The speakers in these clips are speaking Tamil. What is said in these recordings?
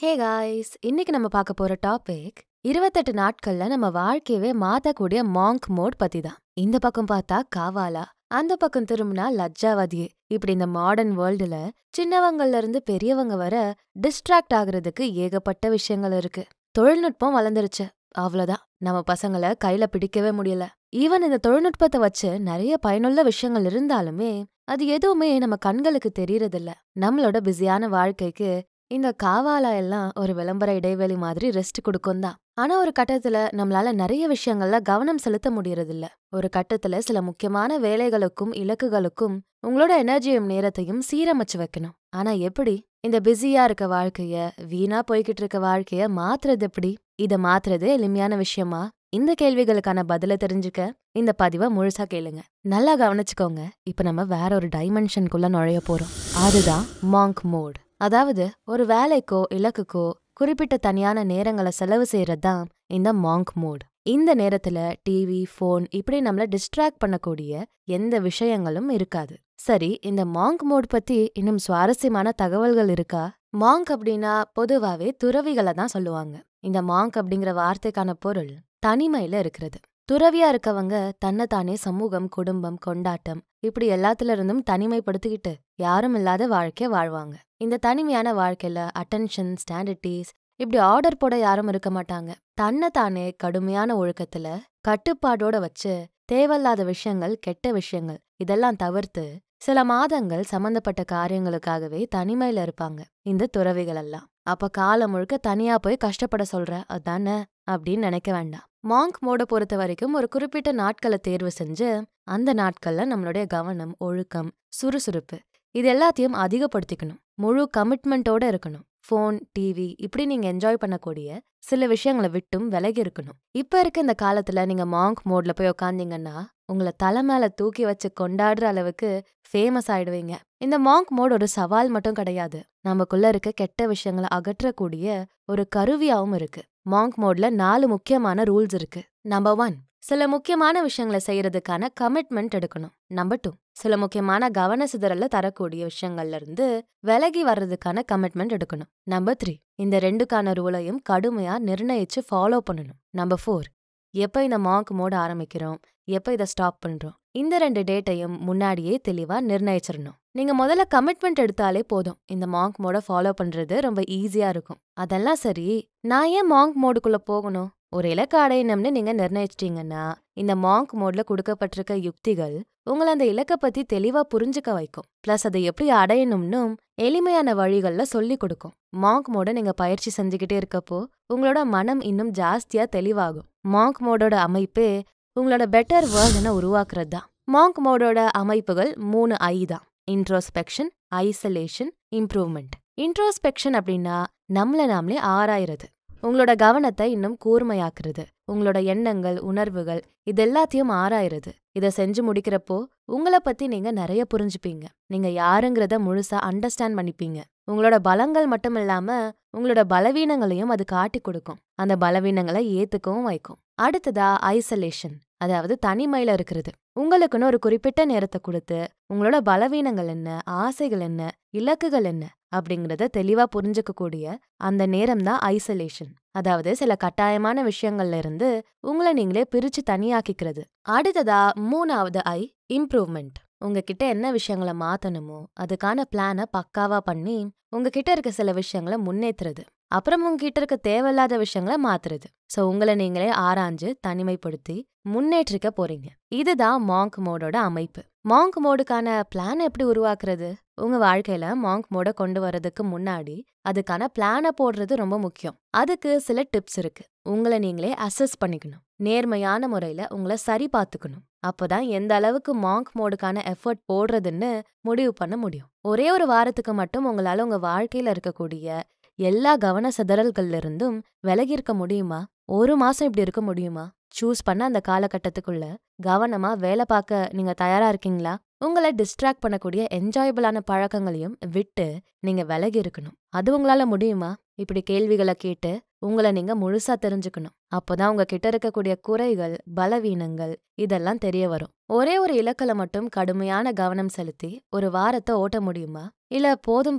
ஹே காய்ஸ் இன்னைக்கு நம்ம பார்க்க போற டாபிக் இருபத்தெட்டு நாட்கள்ல நம்ம வாழ்க்கையவே மாத்தக்கூடிய மாங்க் மோட் பத்தி தான் இந்த பக்கம் பார்த்தா காவாலா அந்த பக்கம் திரும்பினா லஜ்ஜாவதியே இப்படி இந்த மாடர்ன் வேர்ல்டுல சின்னவங்கள்ல இருந்து பெரியவங்க வர டிஸ்ட்ராக்ட் ஆகுறதுக்கு ஏகப்பட்ட விஷயங்கள் இருக்கு தொழில்நுட்பம் வளர்ந்துருச்சு அவ்வளவுதான் நம்ம பசங்கள கையில பிடிக்கவே முடியல ஈவன் இந்த தொழில்நுட்பத்தை வச்சு நிறைய பயனுள்ள விஷயங்கள் இருந்தாலுமே அது எதுவுமே நம்ம கண்களுக்கு தெரியறதில்ல நம்மளோட பிஸியான வாழ்க்கைக்கு இந்த காவாலா எல்லாம் ஒரு விளம்பர இடைவெளி மாதிரி ரெஸ்ட் கொடுக்கும் தான் ஆனா ஒரு கட்டத்துல நம்மளால நிறைய விஷயங்கள்ல கவனம் செலுத்த முடியறதில்ல ஒரு கட்டத்துல சில முக்கியமான வேலைகளுக்கும் இலக்குகளுக்கும் உங்களோட எனர்ஜியும் நேரத்தையும் சீரமைச்சு வைக்கணும் ஆனா எப்படி இந்த பிஸியா இருக்க வாழ்க்கைய வீணா போய்கிட்டு இருக்க வாழ்க்கைய மாத்துறது எப்படி இத மாத்துறது எளிமையான விஷயமா இந்த கேள்விகளுக்கான பதில தெரிஞ்சுக்க இந்த பதிவை முழுசா கேளுங்க நல்லா கவனிச்சுக்கோங்க இப்ப நம்ம வேற ஒரு டைமென்ஷனுக்குள்ள நுழைய போறோம் அதுதான் மாங்க் மோட் அதாவது ஒரு வேலைக்கோ இலக்குக்கோ குறிப்பிட்ட தனியான நேரங்களை செலவு செய்யறது தான் இந்த மாங்க் மோட் இந்த நேரத்துல டிவி ஃபோன் இப்படி நம்மள டிஸ்ட்ராக்ட் பண்ணக்கூடிய எந்த விஷயங்களும் இருக்காது சரி இந்த மாங்க் மோட் பத்தி இன்னும் சுவாரஸ்யமான தகவல்கள் இருக்கா மாங்க் அப்படின்னா பொதுவாவே துறவிகளை தான் சொல்லுவாங்க இந்த மாங்க் அப்படிங்கிற வார்த்தைக்கான பொருள் தனிமையில இருக்கிறது துறவியா இருக்கவங்க தன்னைத்தானே சமூகம் குடும்பம் கொண்டாட்டம் இப்படி எல்லாத்துல இருந்தும் தனிமைப்படுத்திக்கிட்டு யாரும் இல்லாத வாழ்க்கைய வாழ்வாங்க இந்த தனிமையான வாழ்க்கையில அட்டென்ஷன் ஸ்டாண்டர்டிஸ் இப்படி ஆர்டர் போட யாரும் இருக்க மாட்டாங்க தன்னைத்தானே கடுமையான ஒழுக்கத்துல கட்டுப்பாடோட வச்சு தேவையில்லாத விஷயங்கள் கெட்ட விஷயங்கள் இதெல்லாம் தவிர்த்து சில மாதங்கள் சம்பந்தப்பட்ட காரியங்களுக்காகவே தனிமையில இருப்பாங்க இந்த துறவிகள் எல்லாம் அப்ப காலம் முழுக்க தனியா போய் கஷ்டப்பட சொல்ற அதானே அப்படின்னு நினைக்க வேண்டாம் மாங்க் மோட பொறுத்த வரைக்கும் ஒரு குறிப்பிட்ட நாட்களை தேர்வு செஞ்சு அந்த நாட்கள்ல நம்மளுடைய கவனம் ஒழுக்கம் சுறுசுறுப்பு இது எல்லாத்தையும் அதிகப்படுத்திக்கணும் முழு கமிட்மெண்ட்டோட இருக்கணும் ஃபோன் டிவி இப்படி நீங்க என்ஜாய் பண்ணக்கூடிய சில விஷயங்களை விட்டும் விலகி இருக்கணும் இப்ப இருக்க இந்த காலத்துல நீங்க மாங்க் மோட்ல போய் உக்காந்தீங்கன்னா உங்களை தலை மேல தூக்கி வச்சு கொண்டாடுற அளவுக்கு ஃபேமஸ் ஆயிடுவீங்க இந்த மாங்க் மோட் ஒரு சவால் மட்டும் கிடையாது நமக்குள்ள இருக்க கெட்ட விஷயங்களை அகற்றக்கூடிய ஒரு கருவியாவும் இருக்கு மாங்க் மோட்ல நாலு முக்கியமான ரூல்ஸ் இருக்கு நம்பர் ஒன் சில முக்கியமான விஷயங்களை செய்யறதுக்கான கமிட்மெண்ட் எடுக்கணும் நம்பர் டூ சில முக்கியமான கவன சிதறல தரக்கூடிய விஷயங்கள்ல இருந்து விலகி வர்றதுக்கான கமிட்மெண்ட் எடுக்கணும் நம்பர் த்ரீ இந்த ரெண்டுக்கான ரூலையும் கடுமையா நிர்ணயிச்சு ஃபாலோ பண்ணணும் நம்பர் ஃபோர் எப்ப இந்த மாங்க் மோட ஆரம்பிக்கிறோம் எப்ப இதை ஸ்டாப் பண்றோம் இந்த ரெண்டு டேட்டையும் முன்னாடியே தெளிவா நிர்ணயிச்சிடணும் நீங்க முதல்ல கமிட்மெண்ட் எடுத்தாலே போதும் இந்த மாங்க் மோட ஃபாலோ பண்றது ரொம்ப ஈஸியா இருக்கும் அதெல்லாம் சரி நான் ஏன் மாங்க் மோடுக்குள்ள போகணும் ஒரு இலக்கு அடையணும்னு நீங்க நிர்ணயிச்சிட்டீங்கன்னா இந்த மாங்க் மோட்ல கொடுக்கப்பட்டிருக்க யுக்திகள் உங்களை அந்த இலக்கை பத்தி தெளிவா புரிஞ்சுக்க வைக்கும் பிளஸ் அதை எப்படி அடையணும்னும் எளிமையான வழிகள்ல சொல்லி கொடுக்கும் மாங்க் மோட நீங்க பயிற்சி செஞ்சுக்கிட்டே இருக்கப்போ உங்களோட மனம் இன்னும் ஜாஸ்தியா தெளிவாகும் மாங்க் மோடோட அமைப்பே உங்களோட பெட்டர் வேர்ஷனை உருவாக்குறது தான் மாங்க் மோடோட அமைப்புகள் மூணு ஐ தான் இன்ட்ரோஸ்பெக்ஷன் ஐசோலேஷன் இம்ப்ரூவ்மெண்ட் இன்ட்ரோஸ்பெக்ஷன் அப்படின்னா நம்மள நாமளே ஆராயிறது உங்களோட கவனத்தை இன்னும் கூர்மையாக்குறது உங்களோட எண்ணங்கள் உணர்வுகள் இது எல்லாத்தையும் ஆராயிறது இதை செஞ்சு முடிக்கிறப்போ உங்களை பத்தி நீங்க நிறைய புரிஞ்சுப்பீங்க நீங்க யாருங்கிறத முழுசா அண்டர்ஸ்டாண்ட் பண்ணிப்பீங்க உங்களோட பலங்கள் மட்டும் இல்லாம உங்களோட பலவீனங்களையும் அது காட்டி கொடுக்கும் அந்த பலவீனங்களை ஏத்துக்கவும் வைக்கும் அடுத்ததா ஐசோலேஷன் அதாவது தனிமையில இருக்கிறது உங்களுக்குன்னு ஒரு குறிப்பிட்ட நேரத்தை கொடுத்து உங்களோட பலவீனங்கள் என்ன ஆசைகள் என்ன இலக்குகள் என்ன அப்படிங்கறத தெளிவா புரிஞ்சுக்க கூடிய அந்த நேரம் தான் ஐசோலேஷன் அதாவது சில கட்டாயமான விஷயங்கள்ல இருந்து உங்களை நீங்களே பிரிச்சு தனியாக்கிக்கிறது அடுத்ததா மூணாவது ஐ இம்ப்ரூவ்மெண்ட் உங்ககிட்ட என்ன விஷயங்களை மாத்தணுமோ அதுக்கான பிளானை பக்காவா பண்ணி உங்ககிட்ட இருக்க சில விஷயங்களை முன்னேத்துறது அப்புறம் உங்ககிட்ட இருக்க தேவையில்லாத விஷயங்களை மாத்துறது சோ உங்களை நீங்களே ஆராய்ஞ்சு தனிமைப்படுத்தி முன்னேற்றிக்க போறீங்க இதுதான் மாங்க் மோடோட அமைப்பு மாங்க் மோடுக்கான பிளான் எப்படி உருவாக்குறது உங்க வாழ்க்கையில மாங்க் மோட கொண்டு வர்றதுக்கு முன்னாடி அதுக்கான பிளானை போடுறது ரொம்ப முக்கியம் அதுக்கு சில டிப்ஸ் இருக்கு உங்களை நீங்களே அசஸ் பண்ணிக்கணும் நேர்மையான முறையில உங்களை சரி பார்த்துக்கணும் அப்போதான் எந்த அளவுக்கு மாங்க் மோடுக்கான எஃபர்ட் போடுறதுன்னு முடிவு பண்ண முடியும் ஒரே ஒரு வாரத்துக்கு மட்டும் உங்களால உங்க வாழ்க்கையில இருக்கக்கூடிய எல்லா கவன சிதறல்கள்ல இருந்தும் விலகி இருக்க முடியுமா ஒரு மாசம் இப்படி இருக்க முடியுமா சூஸ் பண்ண அந்த காலகட்டத்துக்குள்ள கவனமா வேலை பார்க்க நீங்க தயாரா இருக்கீங்களா உங்களை டிஸ்ட்ராக்ட் பண்ணக்கூடிய என்ஜாயபிளான பழக்கங்களையும் விட்டு நீங்க விலகி இருக்கணும் அது உங்களால முடியுமா இப்படி கேள்விகளை கேட்டு உங்களை நீங்க முழுசா தெரிஞ்சுக்கணும் அப்போதான் உங்க கிட்ட இருக்கக்கூடிய குறைகள் பலவீனங்கள் இதெல்லாம் தெரிய வரும் ஒரே ஒரு இலக்கில மட்டும் கடுமையான கவனம் செலுத்தி ஒரு வாரத்தை ஓட்ட முடியுமா இல்ல போதும்பா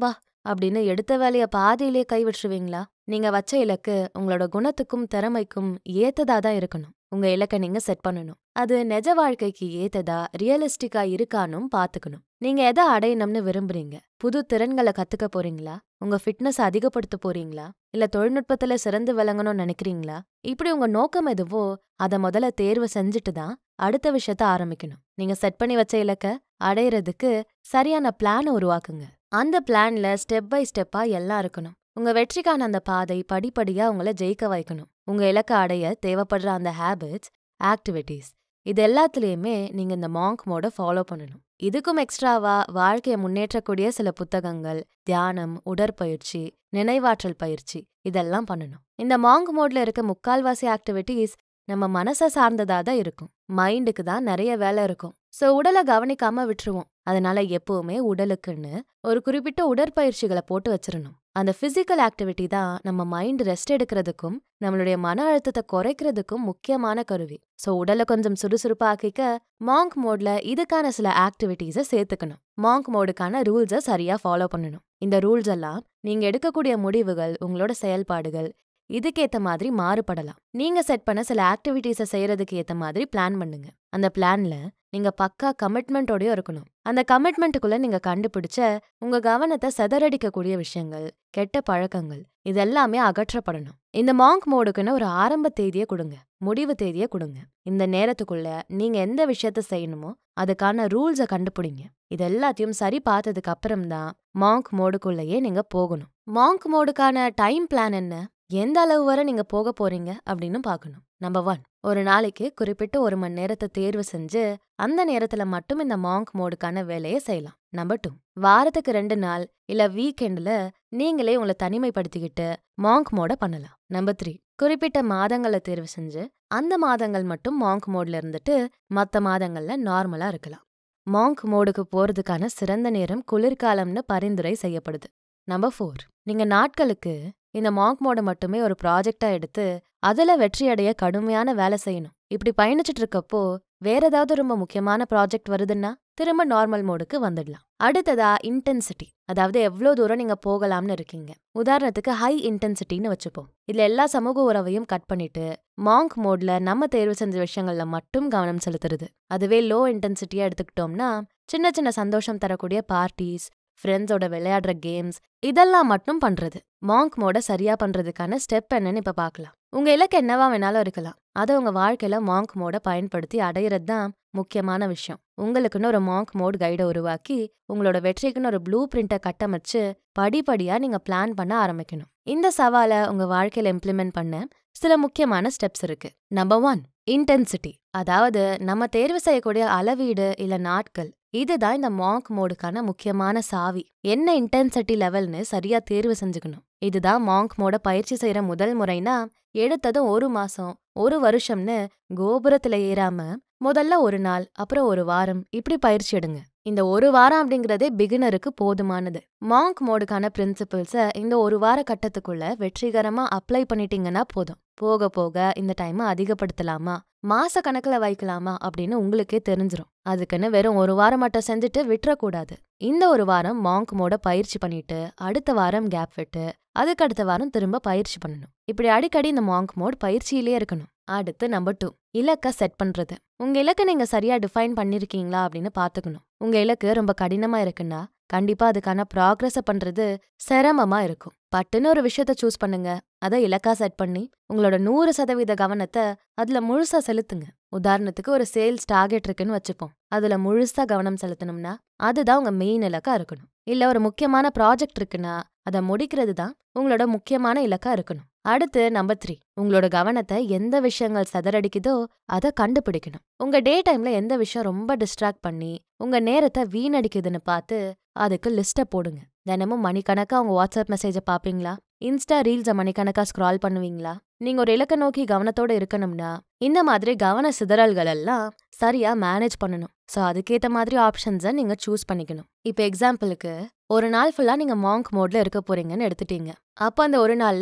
அப்படின்னு எடுத்த வேலைய பாதியிலே கை விட்டுருவீங்களா நீங்க வச்ச இலக்கு உங்களோட குணத்துக்கும் திறமைக்கும் ஏத்ததா தான் இருக்கணும் உங்க இலக்கை நீங்க செட் பண்ணணும் அது நிஜ வாழ்க்கைக்கு ஏத்ததா ரியலிஸ்டிக்கா இருக்கானும் பாத்துக்கணும் நீங்க எதை அடையணும்னு விரும்புறீங்க புது திறன்களை கத்துக்க போறீங்களா உங்க ஃபிட்னஸ் அதிகப்படுத்த போறீங்களா இல்ல தொழில்நுட்பத்துல சிறந்து விளங்கணும்னு நினைக்கிறீங்களா இப்படி உங்க நோக்கம் எதுவோ அத முதல்ல தேர்வு செஞ்சுட்டு தான் அடுத்த விஷயத்த ஆரம்பிக்கணும் நீங்க செட் பண்ணி வச்ச இலக்க அடையிறதுக்கு சரியான பிளான் உருவாக்குங்க அந்த பிளான்ல ஸ்டெப் பை ஸ்டெப்பா எல்லாம் இருக்கணும் உங்க வெற்றிக்கான அந்த பாதை படிப்படியா உங்களை ஜெயிக்க வைக்கணும் உங்க இலக்கை அடைய தேவைப்படுற அந்த ஹேபிட்ஸ் ஆக்டிவிட்டீஸ் இது எல்லாத்துலயுமே நீங்க இந்த மாங்க் மோட ஃபாலோ பண்ணணும் இதுக்கும் எக்ஸ்ட்ராவா வாழ்க்கையை முன்னேற்றக்கூடிய சில புத்தகங்கள் தியானம் உடற்பயிற்சி நினைவாற்றல் பயிற்சி இதெல்லாம் பண்ணணும் இந்த மாங்க் மோட்ல இருக்க முக்கால்வாசி ஆக்டிவிட்டீஸ் நம்ம மனசை சார்ந்ததா தான் இருக்கும் மைண்டுக்கு தான் நிறைய வேலை இருக்கும் சோ உடலை கவனிக்காம விட்டுருவோம் அதனால எப்பவுமே உடலுக்குன்னு ஒரு குறிப்பிட்ட உடற்பயிற்சிகளை போட்டு வச்சிரணும் அந்த பிசிக்கல் ஆக்டிவிட்டி தான் நம்ம மைண்ட் ரெஸ்ட் எடுக்கிறதுக்கும் நம்மளுடைய மன அழுத்தத்தை குறைக்கிறதுக்கும் முக்கியமான கருவி சோ உடலை கொஞ்சம் சுறுசுறுப்பாக்கிக்க மாங்க் மோட்ல இதுக்கான சில ஆக்டிவிட்டீஸை சேர்த்துக்கணும் மாங்க் மோடுக்கான ரூல்ஸை சரியா ஃபாலோ பண்ணணும் இந்த ரூல்ஸ் எல்லாம் நீங்க எடுக்கக்கூடிய முடிவுகள் உங்களோட செயல்பாடுகள் இதுக்கேத்த மாதிரி மாறுபடலாம் நீங்க செட் பண்ண சில ஆக்டிவிட்டீஸை செய்யறதுக்கு ஏத்த மாதிரி பிளான் பண்ணுங்க அந்த பிளான்ல நீங்க பக்கா கமிட்மெண்ட்டோடய இருக்கணும் அந்த கமிட்மெண்ட்டுக்குள்ள நீங்க கண்டுபிடிச்ச உங்க கவனத்தை செதறடிக்கக்கூடிய விஷயங்கள் கெட்ட பழக்கங்கள் இதெல்லாமே அகற்றப்படணும் இந்த மாங்க் மோடுக்குன்னு ஒரு ஆரம்ப தேதியை கொடுங்க முடிவு தேதியை கொடுங்க இந்த நேரத்துக்குள்ள நீங்க எந்த விஷயத்த செய்யணுமோ அதுக்கான ரூல்ஸை கண்டுபிடிங்க இது எல்லாத்தையும் சரி பார்த்ததுக்கு அப்புறம் தான் மாங்க் மோடுக்குள்ளேயே நீங்க போகணும் மாங்க் மோடுக்கான டைம் பிளான் என்ன எந்த அளவு வரை நீங்க போக போறீங்க அப்படின்னு பார்க்கணும் நம்பர் ஒன் ஒரு நாளைக்கு குறிப்பிட்ட ஒரு மணி நேரத்தை தேர்வு செஞ்சு அந்த நேரத்துல மட்டும் இந்த மாங்க் மோடுக்கான வேலையை செய்யலாம் நம்பர் டூ வாரத்துக்கு ரெண்டு நாள் இல்ல வீக்கெண்ட்ல நீங்களே உங்களை தனிமைப்படுத்திக்கிட்டு மாங்க் மோட பண்ணலாம் நம்பர் த்ரீ குறிப்பிட்ட மாதங்களை தேர்வு செஞ்சு அந்த மாதங்கள் மட்டும் மாங்க் மோட்ல இருந்துட்டு மத்த மாதங்கள்ல நார்மலா இருக்கலாம் மாங்க் மோடுக்கு போறதுக்கான சிறந்த நேரம் குளிர்காலம்னு பரிந்துரை செய்யப்படுது நம்பர் ஃபோர் நீங்க நாட்களுக்கு இந்த மாங்க் மோட மட்டுமே ஒரு ப்ராஜெக்டா எடுத்து அதுல வெற்றி அடைய கடுமையான வேலை செய்யணும் இப்படி பயணிச்சுட்டு இருக்கப்போ வேற ஏதாவது ரொம்ப முக்கியமான ப்ராஜெக்ட் வருதுன்னா திரும்ப நார்மல் மோடுக்கு வந்துடலாம் அடுத்ததா இன்டென்சிட்டி அதாவது எவ்வளோ தூரம் நீங்க போகலாம்னு இருக்கீங்க உதாரணத்துக்கு ஹை இன்டென்சிட்டின்னு வச்சுப்போம் இதுல எல்லா சமூக உறவையும் கட் பண்ணிட்டு மாங்க் மோட்ல நம்ம தேர்வு செஞ்ச விஷயங்கள்ல மட்டும் கவனம் செலுத்துறது அதுவே லோ இன்டென்சிட்டியா எடுத்துக்கிட்டோம்னா சின்ன சின்ன சந்தோஷம் தரக்கூடிய பார்ட்டிஸ் ஃப்ரெண்ட்ஸோட விளையாடுற கேம்ஸ் இதெல்லாம் மட்டும் பண்றது மாங்க் மோட சரியா பண்றதுக்கான ஸ்டெப் என்னன்னு இப்ப பார்க்கலாம் உங்க இலக்கு என்னவா வேணாலும் இருக்கலாம் அதை உங்க வாழ்க்கையில மாங்க் மோட பயன்படுத்தி அடையிறது தான் முக்கியமான விஷயம் உங்களுக்குன்னு ஒரு மாங்க் மோட் கைடை உருவாக்கி உங்களோட வெற்றிக்குன்னு ஒரு ப்ளூ பிரிண்ட்டை கட்டமைச்சு படிப்படியா நீங்க பிளான் பண்ண ஆரம்பிக்கணும் இந்த சவாலை உங்க வாழ்க்கையில இம்ப்ளிமெண்ட் பண்ண சில முக்கியமான ஸ்டெப்ஸ் இருக்கு நம்பர் ஒன் இன்டென்சிட்டி அதாவது நம்ம தேர்வு செய்யக்கூடிய அளவீடு இல்ல நாட்கள் இதுதான் இந்த மாங்க் மோடுக்கான முக்கியமான சாவி என்ன இன்டென்சிட்டி லெவல்னு சரியா தேர்வு செஞ்சுக்கணும் இதுதான் மாங்க் மோட பயிற்சி செய்யற முதல் முறைனா எடுத்ததும் ஒரு மாசம் ஒரு வருஷம்னு கோபுரத்துல ஏறாம முதல்ல ஒரு நாள் அப்புறம் ஒரு வாரம் இப்படி பயிற்சி எடுங்க இந்த ஒரு வாரம் அப்படிங்கறதே பிகினருக்கு போதுமானது மாங்க் மோடுக்கான பிரின்சிபிள்ஸ இந்த ஒரு வார கட்டத்துக்குள்ள வெற்றிகரமா அப்ளை பண்ணிட்டீங்கன்னா போதும் போக போக இந்த டைமை அதிகப்படுத்தலாமா மாச கணக்குல வைக்கலாமா அப்படின்னு உங்களுக்கே தெரிஞ்சிரும் அதுக்குன்னு வெறும் ஒரு வாரம் மட்டும் செஞ்சுட்டு விட்டுறக்கூடாது இந்த ஒரு வாரம் மாங்க் மோட பயிற்சி பண்ணிட்டு அடுத்த வாரம் கேப் விட்டு அதுக்கு அடுத்த வாரம் திரும்ப பயிற்சி பண்ணணும் இப்படி அடிக்கடி இந்த மாங்க் மோட் பயிற்சியிலே இருக்கணும் அடுத்து நம்பர் டூ இலக்க செட் பண்றது உங்க இலக்கை நீங்க சரியா டிஃபைன் பண்ணிருக்கீங்களா அப்படின்னு பாத்துக்கணும் உங்க இலக்கு ரொம்ப கடினமா இருக்குன்னா கண்டிப்பா அதுக்கான ப்ராக்ரஸ பண்றது சிரமமா இருக்கும் பட்டுன்னு ஒரு விஷயத்த சூஸ் பண்ணுங்க அதை இலக்கா செட் பண்ணி உங்களோட நூறு சதவீத கவனத்தை அதுல முழுசா செலுத்துங்க உதாரணத்துக்கு ஒரு சேல்ஸ் டார்கெட் இருக்குன்னு வச்சுப்போம் அதுல முழுசா கவனம் செலுத்தணும்னா அதுதான் உங்க மெயின் இலக்கா இருக்கணும் இல்ல ஒரு முக்கியமான ப்ராஜெக்ட் இருக்குன்னா அதை முடிக்கிறது தான் உங்களோட முக்கியமான இலக்கா இருக்கணும் அடுத்து நம்பர் த்ரீ உங்களோட கவனத்தை எந்த விஷயங்கள் சதறடிக்குதோ அதை கண்டுபிடிக்கணும் உங்க டே டைம்ல எந்த விஷயம் ரொம்ப டிஸ்ட்ராக்ட் பண்ணி உங்க நேரத்தை வீணடிக்குதுன்னு பார்த்து அதுக்கு லிஸ்ட்டை போடுங்க தினமும் மணிக்கணக்கா உங்க வாட்ஸ்அப் மெசேஜை பாப்பீங்களா இன்ஸ்டா ரீல்ஸை மணிக்கணக்கா ஸ்க்ரால் பண்ணுவீங்களா நீங்க ஒரு இலக்க நோக்கி கவனத்தோட இருக்கணும்னா இந்த மாதிரி கவன சிதறல்கள் எல்லாம் சரியா மேனேஜ் பண்ணணும் ஸோ அதுக்கேத்த மாதிரி ஆப்ஷன்ஸை நீங்க சூஸ் பண்ணிக்கணும் இப்போ எக்ஸாம்பிளுக்கு ஒரு நாள் ஃபுல்லா நீங்க மாங்க் மோட்ல இருக்க போறீங்கன்னு எடுத்துட்டீங்க அப்போ அந்த ஒரு நாள்ல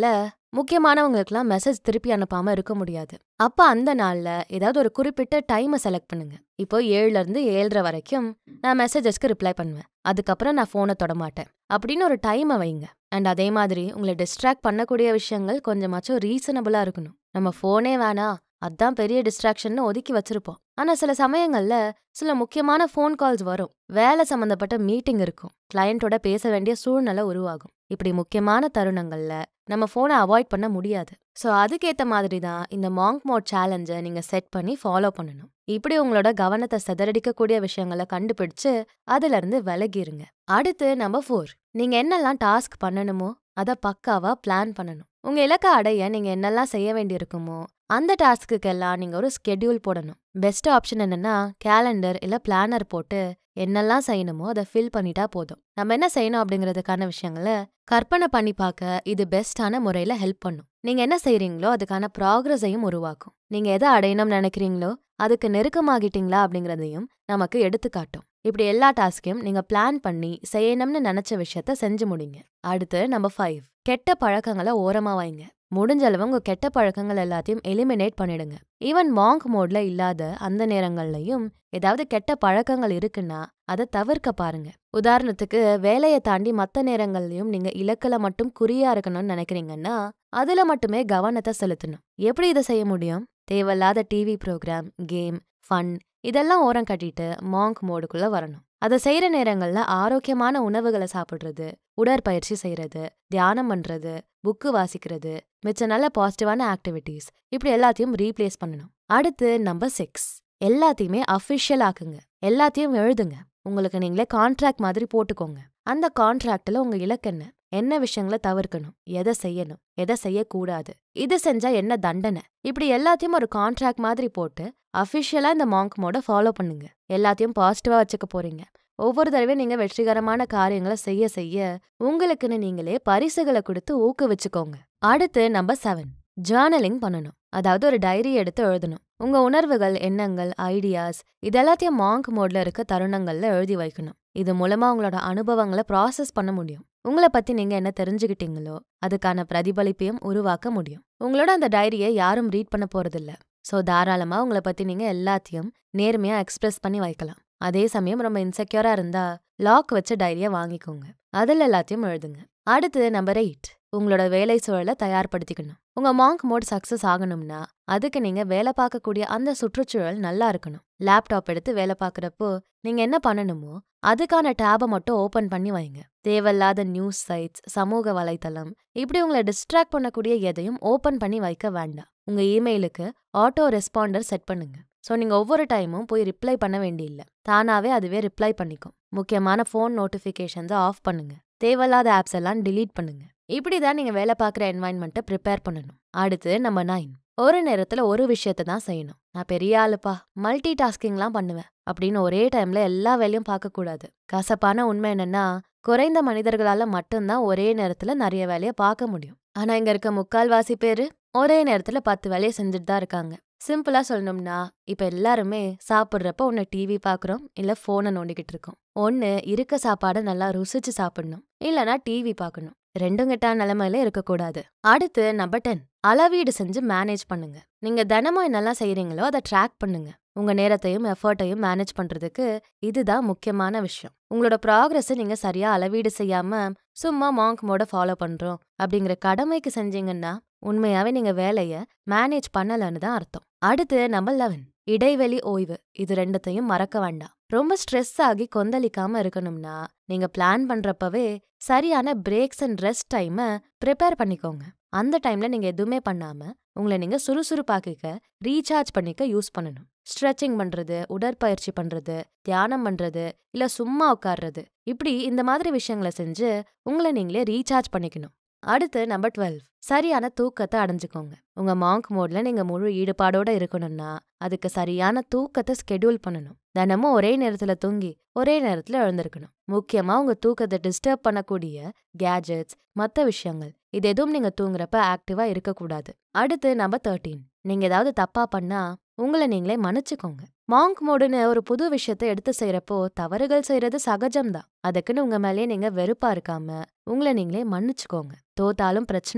முக்கியமானவங்களுக்குலாம் மெசேஜ் திருப்பி அனுப்பாம இருக்க முடியாது அப்ப அந்த நாள்ல ஏதாவது ஒரு குறிப்பிட்ட டைமை செலக்ட் பண்ணுங்க இப்போ ஏழுல இருந்து ஏழரை வரைக்கும் நான் மெசேஜஸ்க்கு ரிப்ளை பண்ணுவேன் அதுக்கப்புறம் நான் ஃபோனை தொட மாட்டேன் அப்படின்னு ஒரு டைமை வைங்க அண்ட் அதே மாதிரி உங்களை டிஸ்ட்ராக்ட் பண்ணக்கூடிய விஷயங்கள் கொஞ்சமாச்சும் ரீசனபிளா இருக்கணும் நம்ம ஃபோனே வேணாம் அதான் பெரிய டிஸ்ட்ராக்ஷன் ஒதுக்கி வச்சிருப்போம் ஆனா சில சமயங்கள்ல சில முக்கியமான ஃபோன் கால்ஸ் வரும் வேலை சம்பந்தப்பட்ட மீட்டிங் இருக்கும் கிளையண்டோட பேச வேண்டிய சூழ்நிலை உருவாகும் இப்படி முக்கியமான தருணங்கள்ல நம்ம ஃபோனை அவாய்ட் பண்ண முடியாது ஸோ அதுக்கேத்த மாதிரி தான் இந்த மாங்க் மோட் சேலஞ்சை நீங்க செட் பண்ணி ஃபாலோ பண்ணணும் இப்படி உங்களோட கவனத்தை சிதறடிக்கக்கூடிய விஷயங்களை கண்டுபிடிச்சு அதுல இருந்து விலகிருங்க அடுத்து நம்பர் ஃபோர் நீங்க என்னெல்லாம் டாஸ்க் பண்ணணுமோ அதை பக்காவா பிளான் பண்ணணும் உங்க இலக்கை அடைய நீங்க என்னெல்லாம் செய்ய வேண்டியிருக்குமோ அந்த டாஸ்க்குக்கெல்லாம் நீங்க ஒரு ஸ்கெட்யூல் போடணும் பெஸ்ட் ஆப்ஷன் என்னன்னா கேலண்டர் இல்ல பிளானர் போட்டு என்னெல்லாம் செய்யணுமோ அதை ஃபில் பண்ணிட்டா போதும் நம்ம என்ன செய்யணும் அப்படிங்கிறதுக்கான விஷயங்களை கற்பனை பண்ணி பார்க்க இது பெஸ்டான முறையில ஹெல்ப் பண்ணும் நீங்க என்ன செய்றீங்களோ அதுக்கான ப்ராக்ரஸையும் உருவாக்கும் நீங்க எதை அடையணும்னு நினைக்கிறீங்களோ அதுக்கு நெருக்கமாகிட்டீங்களா அப்படிங்கிறதையும் நமக்கு எடுத்துக்காட்டும் இப்படி எல்லா டாஸ்கையும் நீங்க பிளான் பண்ணி செய்யணும்னு நினைச்ச விஷயத்த செஞ்சு முடிங்க அடுத்து நம்பர் ஃபைவ் கெட்ட பழக்கங்களை ஓரமா வைங்க முடிஞ்ச அளவு உங்க கெட்ட பழக்கங்கள் எல்லாத்தையும் எலிமினேட் பண்ணிடுங்க ஈவன் மாங்க் மோட்ல இல்லாத அந்த நேரங்கள்லயும் ஏதாவது கெட்ட பழக்கங்கள் இருக்குன்னா அதை தவிர்க்க பாருங்க உதாரணத்துக்கு வேலையை தாண்டி மத்த நேரங்கள்லயும் நீங்க இலக்குல மட்டும் குறியா இருக்கணும்னு நினைக்கிறீங்கன்னா அதுல மட்டுமே கவனத்தை செலுத்தணும் எப்படி இதை செய்ய முடியும் தேவையில்லாத டிவி ப்ரோக்ராம் கேம் ஃபன் இதெல்லாம் ஓரம் கட்டிட்டு மாங்க் மோடுக்குள்ள வரணும் அதை செய்யற நேரங்கள்ல ஆரோக்கியமான உணவுகளை சாப்பிடுறது உடற்பயிற்சி செய்யறது தியானம் பண்றது புக்கு வாசிக்கிறது மிச்ச நல்ல பாசிட்டிவான ஆக்டிவிட்டீஸ் இப்படி எல்லாத்தையும் ரீப்ளேஸ் பண்ணணும் அடுத்து நம்பர் சிக்ஸ் எல்லாத்தையுமே அஃபிஷியல் ஆக்குங்க எல்லாத்தையும் எழுதுங்க உங்களுக்கு நீங்களே கான்ட்ராக்ட் மாதிரி போட்டுக்கோங்க அந்த கான்ட்ராக்ட்ல உங்க இலக்கு என்ன என்ன விஷயங்களை தவிர்க்கணும் எதை செய்யணும் எதை செய்யக்கூடாது இது செஞ்சா என்ன தண்டனை இப்படி எல்லாத்தையும் ஒரு கான்ட்ராக்ட் மாதிரி போட்டு அஃபிஷியலா இந்த மாங்க் மோட ஃபாலோ பண்ணுங்க எல்லாத்தையும் பாசிட்டிவா வச்சுக்க போறீங்க ஒவ்வொரு தடவையும் நீங்க வெற்றிகரமான காரியங்களை செய்ய செய்ய உங்களுக்குன்னு நீங்களே பரிசுகளை கொடுத்து ஊக்குவிச்சுக்கோங்க அடுத்து நம்பர் செவன் ஜேர்னலிங் பண்ணணும் அதாவது ஒரு டைரி எடுத்து எழுதணும் உங்க உணர்வுகள் எண்ணங்கள் ஐடியாஸ் இதெல்லாத்தையும் மாங்க் மோட்ல இருக்க தருணங்கள்ல எழுதி வைக்கணும் இது மூலமா உங்களோட அனுபவங்களை ப்ராசஸ் பண்ண முடியும் உங்களை பத்தி நீங்க என்ன தெரிஞ்சுக்கிட்டீங்களோ அதுக்கான பிரதிபலிப்பையும் உருவாக்க முடியும் உங்களோட அந்த டைரியை யாரும் ரீட் பண்ண போறதில்ல ஸோ தாராளமா உங்களை பத்தி நீங்க எல்லாத்தையும் நேர்மையா எக்ஸ்பிரஸ் பண்ணி வைக்கலாம் அதே சமயம் ரொம்ப இன்செக்யூரா இருந்தா லாக் வச்ச டைரியை வாங்கிக்கோங்க அதில் எல்லாத்தையும் எழுதுங்க அடுத்து நம்பர் எயிட் உங்களோட வேலை சூழலை தயார்படுத்திக்கணும் உங்க மாங்க் மோட் சக்சஸ் ஆகணும்னா அதுக்கு நீங்க வேலை பார்க்கக்கூடிய அந்த சுற்றுச்சூழல் நல்லா இருக்கணும் லேப்டாப் எடுத்து வேலை பார்க்குறப்போ நீங்க என்ன பண்ணணுமோ அதுக்கான டேபை மட்டும் ஓபன் பண்ணி வைங்க தேவையில்லாத நியூஸ் சைட்ஸ் சமூக வலைத்தளம் இப்படி உங்களை டிஸ்ட்ராக்ட் பண்ணக்கூடிய எதையும் ஓபன் பண்ணி வைக்க வேண்டாம் உங்க இமெயிலுக்கு ஆட்டோ ரெஸ்பாண்டர் செட் பண்ணுங்க ஸோ நீங்க ஒவ்வொரு டைமும் போய் ரிப்ளை பண்ண வேண்டியில்லை தானாவே அதுவே ரிப்ளை பண்ணிக்கும் முக்கியமான ஃபோன் நோட்டிஃபிகேஷன்ஸை ஆஃப் பண்ணுங்க தேவையில்லாத ஆப்ஸ் எல்லாம் டிலீட் பண்ணுங்க இப்படி தான் நீங்க வேலை பார்க்குற என்வாயன்மெண்ட்டை ப்ரிப்பேர் பண்ணணும் அடுத்து நம்ம நைன் ஒரு நேரத்துல ஒரு விஷயத்தை தான் செய்யணும் நான் பெரிய ஆளுப்பா மல்டி டாஸ்கிங்லாம் பண்ணுவேன் அப்படின்னு ஒரே டைம்ல எல்லா வேலையும் பார்க்கக்கூடாது கசப்பான உண்மை என்னன்னா குறைந்த மனிதர்களால மட்டும்தான் ஒரே நேரத்துல நிறைய வேலையை பார்க்க முடியும் ஆனா இங்க இருக்க முக்கால்வாசி பேரு ஒரே நேரத்துல பத்து வேலையை செஞ்சுட்டு தான் இருக்காங்க சிம்பிளா சொல்லணும்னா இப்ப எல்லாருமே சாப்பிட்றப்ப ஒன்னு டிவி பாக்குறோம் இல்ல போனை நோண்டிக்கிட்டு இருக்கோம் ஒன்னு இருக்க சாப்பாடை நல்லா ருசிச்சு சாப்பிடணும் இல்லனா டிவி பார்க்கணும் ரெண்டும் கெட்டான நிலைமையில இருக்கக்கூடாது அடுத்து நம்பர் டென் அளவீடு செஞ்சு மேனேஜ் பண்ணுங்க நீங்க தினமும் என்னெல்லாம் செய்யறீங்களோ அதை ட்ராக் பண்ணுங்க உங்க நேரத்தையும் எஃபர்ட்டையும் மேனேஜ் பண்றதுக்கு இதுதான் முக்கியமான விஷயம் உங்களோட ப்ராக்ரஸை நீங்க சரியா அளவீடு செய்யாம சும்மா மாங்க் மோட ஃபாலோ பண்றோம் அப்படிங்கிற கடமைக்கு செஞ்சீங்கன்னா உண்மையாவே நீங்க வேலைய மேனேஜ் பண்ணலன்னு தான் அர்த்தம் அடுத்து நம்பர் லெவன் இடைவெளி ஓய்வு இது ரெண்டத்தையும் மறக்க வேண்டாம் ரொம்ப ஸ்ட்ரெஸ் ஆகி கொந்தளிக்காம இருக்கணும்னா நீங்க பிளான் பண்றப்பவே சரியான பிரேக்ஸ் அண்ட் ரெஸ்ட் டைமை ப்ரிப்பேர் பண்ணிக்கோங்க அந்த டைம்ல நீங்க எதுவுமே பண்ணாம உங்களை நீங்க சுறுசுறுப்பாக்கிக்க ரீசார்ஜ் பண்ணிக்க யூஸ் பண்ணணும் ஸ்ட்ரெச்சிங் பண்றது உடற்பயிற்சி பண்றது தியானம் பண்றது இல்ல சும்மா உட்கார்றது இப்படி இந்த மாதிரி விஷயங்களை செஞ்சு உங்களை நீங்களே ரீசார்ஜ் பண்ணிக்கணும் அடுத்து நம்பர் டுவெல் சரியான தூக்கத்தை அடைஞ்சுக்கோங்க உங்க மாங்க் மோட்ல நீங்க முழு ஈடுபாடோட இருக்கணும்னா அதுக்கு சரியான தூக்கத்தை ஸ்கெடியூல் பண்ணணும் தினமும் ஒரே நேரத்துல தூங்கி ஒரே நேரத்துல எழுந்திருக்கணும் முக்கியமா உங்க தூக்கத்தை டிஸ்டர்ப் பண்ணக்கூடிய கேஜெட்ஸ் மத்த விஷயங்கள் இது எதுவும் நீங்க தூங்குறப்ப ஆக்டிவா இருக்கக்கூடாது அடுத்து நம்பர் தேர்ட்டீன் நீங்க ஏதாவது தப்பா பண்ணா உங்களை நீங்களே மன்னிச்சுக்கோங்க மாங்க் மோடுன்னு ஒரு புது விஷயத்த எடுத்து செய்யறப்போ தவறுகள் செய்யறது சகஜம்தான் அதுக்குன்னு உங்க மேலே நீங்க வெறுப்பா இருக்காம உங்களை நீங்களே மன்னிச்சுக்கோங்க தோத்தாலும் பிரச்சனை இல்ல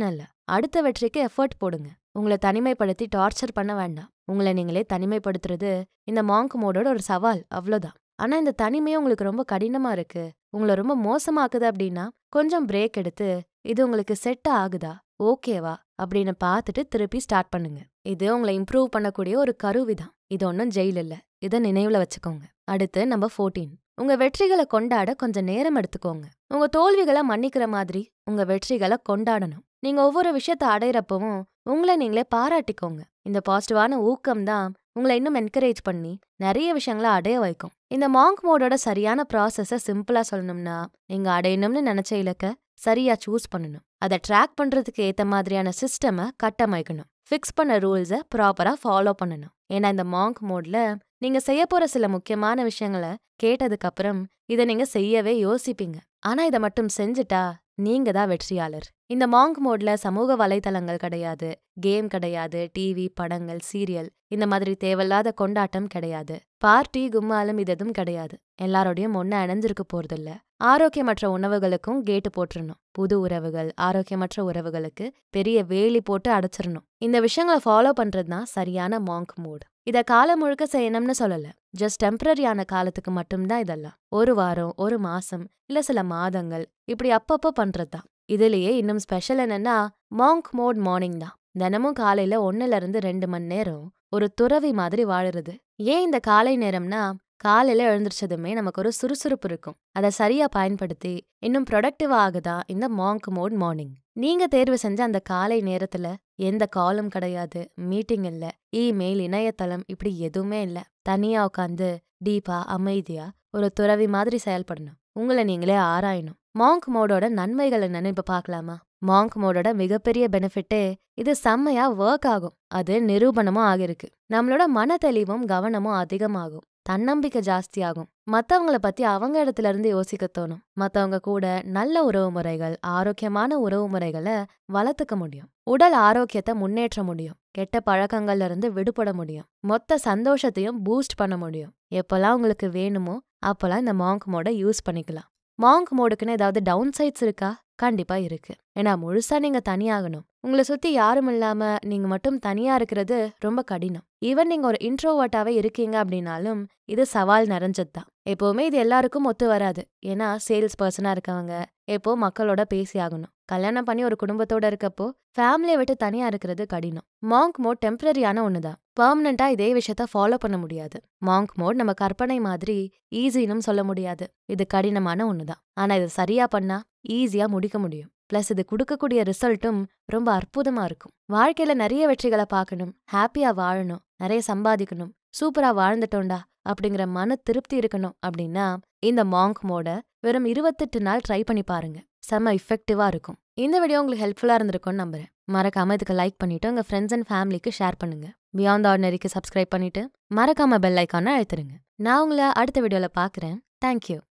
அடுத்த வெற்றிக்கு எஃபர்ட் போடுங்க உங்களை தனிமைப்படுத்தி டார்ச்சர் பண்ண வேண்டாம் உங்களை நீங்களே தனிமைப்படுத்துறது இந்த மாங்க் மோடோட ஒரு சவால் அவ்வளோதான் ஆனா இந்த தனிமையே உங்களுக்கு ரொம்ப கடினமா இருக்கு உங்களை ரொம்ப மோசமாக்குது அப்படின்னா கொஞ்சம் பிரேக் எடுத்து இது உங்களுக்கு செட் ஆகுதா ஓகேவா அப்படின்னு பார்த்துட்டு திருப்பி ஸ்டார்ட் பண்ணுங்க இது உங்களை இம்ப்ரூவ் பண்ணக்கூடிய ஒரு கருவிதான் இது ஒன்றும் ஜெயில் இல்ல இதை நினைவுல வச்சுக்கோங்க அடுத்து நம்பர் ஃபோர்டீன் உங்க வெற்றிகளை கொண்டாட கொஞ்சம் நேரம் எடுத்துக்கோங்க உங்க தோல்விகளை மன்னிக்கிற மாதிரி உங்க வெற்றிகளை கொண்டாடணும் நீங்க ஒவ்வொரு விஷயத்த அடையிறப்பவும் உங்களை நீங்களே பாராட்டிக்கோங்க இந்த பாசிட்டிவான ஊக்கம் தான் உங்களை இன்னும் என்கரேஜ் பண்ணி நிறைய விஷயங்களை அடைய வைக்கும் இந்த மாங்க் மோடோட சரியான ப்ராசஸை சிம்பிளா சொல்லணும்னா நீங்க அடையணும்னு நினைச்ச இலக்க சரியா சூஸ் பண்ணணும் அதை ட்ராக் பண்றதுக்கு ஏத்த மாதிரியான சிஸ்டமை கட்டமைக்கணும் ஃபிக்ஸ் பண்ண ரூல்ஸை ப்ராப்பரா ஃபாலோ பண்ணணும் ஏன்னா இந்த மாங்க் மோட்ல நீங்க செய்ய போற சில முக்கியமான விஷயங்களை கேட்டதுக்கு அப்புறம் இதை நீங்க செய்யவே யோசிப்பீங்க ஆனா இதை மட்டும் செஞ்சுட்டா நீங்க தான் வெற்றியாளர் இந்த மாங்க் மோட்ல சமூக வலைத்தளங்கள் கிடையாது கேம் கிடையாது டிவி படங்கள் சீரியல் இந்த மாதிரி தேவையில்லாத கொண்டாட்டம் கிடையாது பார்ட்டி கும்மாலும் இது எதுவும் கிடையாது எல்லாரோடையும் ஒன்னு அணைஞ்சிருக்க போறதில்ல ஆரோக்கியமற்ற உணவுகளுக்கும் கேட்டு போட்டுறணும் புது உறவுகள் ஆரோக்கியமற்ற உறவுகளுக்கு பெரிய வேலி போட்டு அடைச்சிடணும் இந்த விஷயங்களை ஃபாலோ பண்றது தான் சரியான மாங்க் மூட் இத காலம் முழுக்க செய்யணும்னு சொல்லல ஜஸ்ட் டெம்பரரியான காலத்துக்கு மட்டும்தான் இதெல்லாம் ஒரு வாரம் ஒரு மாசம் இல்ல சில மாதங்கள் இப்படி அப்பப்போ பண்றதுதான் இதுலயே இன்னும் ஸ்பெஷல் என்னன்னா மாங்க் மோட் மார்னிங் தான் தினமும் காலையில ஒன்னுல இருந்து ரெண்டு மணி நேரம் ஒரு துறவி மாதிரி வாழுறது ஏன் இந்த காலை நேரம்னா காலையில எழுந்திரிச்சதுமே நமக்கு ஒரு சுறுசுறுப்பு இருக்கும் அதை சரியா பயன்படுத்தி இன்னும் ப்ரொடக்டிவா ஆகுதா இந்த மாங்க் மோட் மார்னிங் நீங்க தேர்வு செஞ்ச அந்த காலை நேரத்துல எந்த காலும் கிடையாது மீட்டிங் இல்ல இமெயில் இணையதளம் இப்படி எதுவுமே இல்ல தனியா உட்காந்து டீப்பா அமைதியா ஒரு துறவி மாதிரி செயல்படணும் உங்களை நீங்களே ஆராயணும் மாங்க் மோடோட நன்மைகள் என்னன்னு இப்ப பார்க்கலாமா மாங்க் மோடோட மிகப்பெரிய பெனிஃபிட்டே இது செம்மையா ஒர்க் ஆகும் அது நிரூபணமும் ஆகிருக்கு நம்மளோட மன தெளிவும் கவனமும் அதிகமாகும் தன்னம்பிக்கை ஜாஸ்தியாகும் மத்தவங்கள பத்தி அவங்க இடத்துல இருந்து யோசிக்க தோணும் மத்தவங்க கூட நல்ல உறவு முறைகள் ஆரோக்கியமான உறவு முறைகளை வளர்த்துக்க முடியும் உடல் ஆரோக்கியத்தை முன்னேற்ற முடியும் கெட்ட பழக்கங்கள்ல இருந்து விடுபட முடியும் மொத்த சந்தோஷத்தையும் பூஸ்ட் பண்ண முடியும் எப்பெல்லாம் உங்களுக்கு வேணுமோ அப்பெல்லாம் இந்த மாங்க் மோட யூஸ் பண்ணிக்கலாம் மாங்க் மோடுக்குன்னு ஏதாவது டவுன் சைட்ஸ் இருக்கா கண்டிப்பா இருக்கு ஏன்னா முழுசா நீங்க தனியாகணும் உங்களை சுத்தி யாரும் இல்லாம நீங்க மட்டும் தனியா இருக்கிறது ரொம்ப கடினம் ஈவன் நீங்க ஒரு இன்ட்ரோவர்ட்டாவே இருக்கீங்க அப்படின்னாலும் இது சவால் நிறைஞ்சது தான் எப்பவுமே இது எல்லாருக்கும் ஒத்து வராது ஏன்னா சேல்ஸ் பர்சனா இருக்கவங்க எப்போ மக்களோட பேசி ஆகணும் கல்யாணம் பண்ணி ஒரு குடும்பத்தோட இருக்கப்போ ஃபேமிலியை விட்டு தனியா இருக்கிறது கடினம் மாங்க் மோட் டெம்பரரியான ஒண்ணுதான் பர்மனண்டா இதே விஷயத்த ஃபாலோ பண்ண முடியாது மாங்க் மோட் நம்ம கற்பனை மாதிரி ஈஸினும் சொல்ல முடியாது இது கடினமான ஒண்ணுதான் ஆனா இது சரியா பண்ணா ஈஸியா முடிக்க முடியும் பிளஸ் இது கொடுக்கக்கூடிய ரிசல்ட்டும் ரொம்ப அற்புதமா இருக்கும் வாழ்க்கையில நிறைய வெற்றிகளை பார்க்கணும் ஹாப்பியா வாழணும் நிறைய சம்பாதிக்கணும் சூப்பரா வாழ்ந்துட்டோண்டா அப்படிங்கிற மன திருப்தி இருக்கணும் அப்படின்னா இந்த மாங்க் மோட வெறும் இருபத்தெட்டு நாள் ட்ரை பண்ணி பாருங்க செம்ம இஃபெக்டிவா இருக்கும் இந்த வீடியோ உங்களுக்கு ஹெல்ப்ஃபுல்லா இருந்திருக்கும்னு நம்புறேன் மறக்காம இதுக்கு லைக் பண்ணிட்டு உங்க ஃப்ரெண்ட்ஸ் அண்ட் ஃபேமிலிக்கு ஷேர் பண்ணுங்க பியாண்ட் ஆர்டினரிக்கு சப்ஸ்கிரைப் பண்ணிட்டு மறக்காம பெல் ஐக்கான அழுத்துருங்க நான் உங்களை அடுத்த வீடியோல பாக்குறேன் தேங்க்யூ